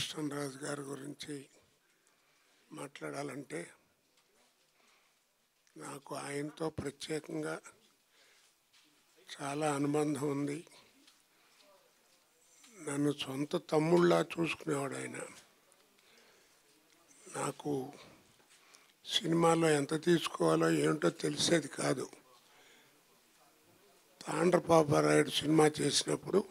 కృష్ణరాజు గారి గురించి మాట్లాడాలంటే నాకు ఆయనతో ప్రత్యేకంగా చాలా అనుబంధం ఉంది నన్ను సొంత తమ్ముళ్ళ చూసుకునేవాడు ఆయన నాకు సినిమాలో ఎంత తీసుకోవాలో ఏమిటో తెలిసేది కాదు తాండ్రపాపారాయుడు సినిమా చేసినప్పుడు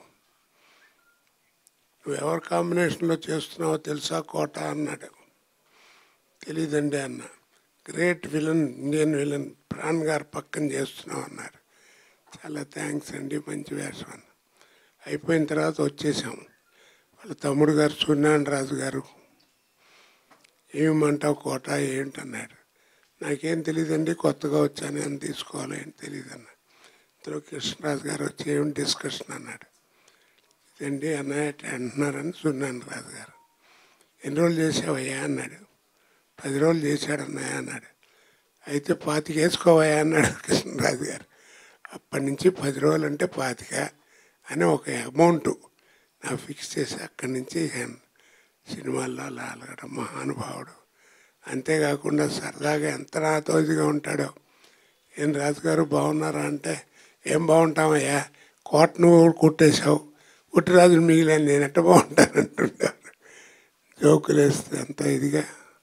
నువ్వు ఎవరి కాంబినేషన్లో చేస్తున్నావో తెలుసా కోట అన్నాడు తెలీదండి అన్న great villain Indian villain Pran garu పక్కన చేస్తున్నావు అన్నారు చాలా థ్యాంక్స్ అండి మంచి వేషం అన్న అయిపోయిన తర్వాత వచ్చేసాం వాళ్ళ తమ్ముడు గారు సూర్యనారాయణ రాజు గారు ఏమంటావు కోట ఏంటన్నాడు నాకేం తెలియదండి కొత్తగా వచ్చాను అని తీసుకోవాలి ఏం తెలియదు అన్న ఇందులో కృష్ణరాజు గారు వచ్చి ఏం డిస్కషన్ అన్నాడు ఇదండి అన్నయ్య అట్లా అంటున్నారని సూర్యనారాయణ రాజు గారు ఎన్ని రోజులు చేసావయ్యా అన్నాడు పది రోజులు చేశాడు అన్నయ్య అన్నాడు అయితే పాతిక వేసుకోవయ్యా అన్నాడు కృష్ణరాజు గారు అప్పటి నుంచి పది రోజులు అంటే పాతిక అని ఒక అమౌంట్ నాకు ఫిక్స్ చేసి అక్కడి నుంచి సినిమాల్లో అలా అలగడం మహానుభావుడు అంతేకాకుండా సరదాగా ఎంత నాతో ఇదిగా ఉంటాడో ఏం రాజుగారు బాగున్నారా అంటే ఏం బాగుంటామయ్యా కోట నువ్వు కుట్టేశావు కుట్టిరాజులు మిగిలిన నేను ఎట్ట బాగుంటాను అంటుంటారు జోకులు వేస్తే అంత ఇదిగా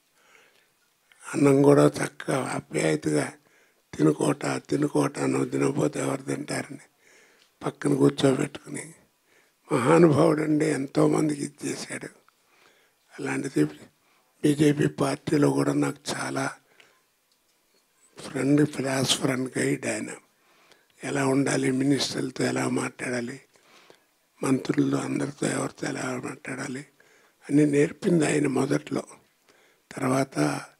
అన్నం కూడా చక్కగా ఆప్యాయతగా తినుకోట తినుకోట నువ్వు తినకపోతే ఎవరు తింటారని పక్కన కూర్చోబెట్టుకుని మహానుభావుడు అండి ఎంతోమందికి ఇది చేశాడు అలాంటిది బీజేపీ పార్టీలో కూడా నాకు చాలా ఫ్రెండ్ ఫిలాసఫర్ అండ్ గైడ్ ఆయన ఎలా ఉండాలి మినిస్టర్లతో ఎలా మాట్లాడాలి మంత్రులతో అందరితో ఎవరితో ఎలా మాట్లాడాలి అని నేర్పింది ఆయన మొదట్లో తర్వాత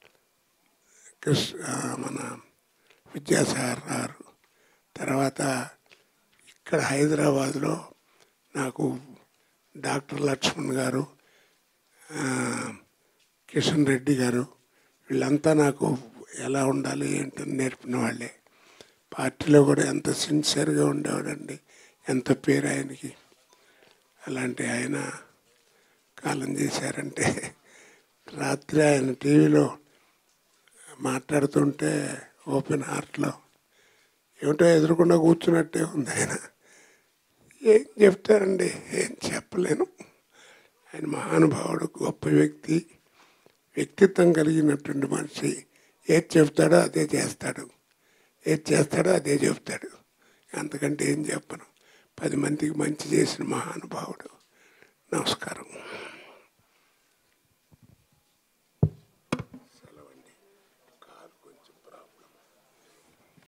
కృష్ణ మన విద్యాసాగర్ గారు తర్వాత ఇక్కడ హైదరాబాద్లో నాకు డాక్టర్ లక్ష్మణ్ గారు ఆ, కిషన్ రెడ్డి గారు వీళ్ళంతా నాకు ఎలా ఉండాలి ఏంటని నేర్పిన వాళ్ళే పార్టీలో కూడా ఎంత సిన్సియర్గా ఉండేవాడండి ఎంత పేరు ఆయనకి అలాంటి ఆయన కాలం చేశారంటే రాత్రి ఆయన టీవీలో మాట్లాడుతుంటే ఓపెన్ హార్ట్లో ఏమిటో ఎదురుకుండా కూర్చున్నట్టే ఉంది ఆయన ఏం చెప్తారండి ఏం చెప్పలేను ఆయన మహానుభావుడు గొప్ప వ్యక్తి వ్యక్తిత్వం కలిగినటువంటి మనిషి ఏది చెప్తాడో అదే చేస్తాడు ఏది చేస్తాడో అదే చెప్తాడు అంతకంటే ఏం చెప్పను పది మందికి మంచి చేసిన మహానుభావుడు నమస్కారం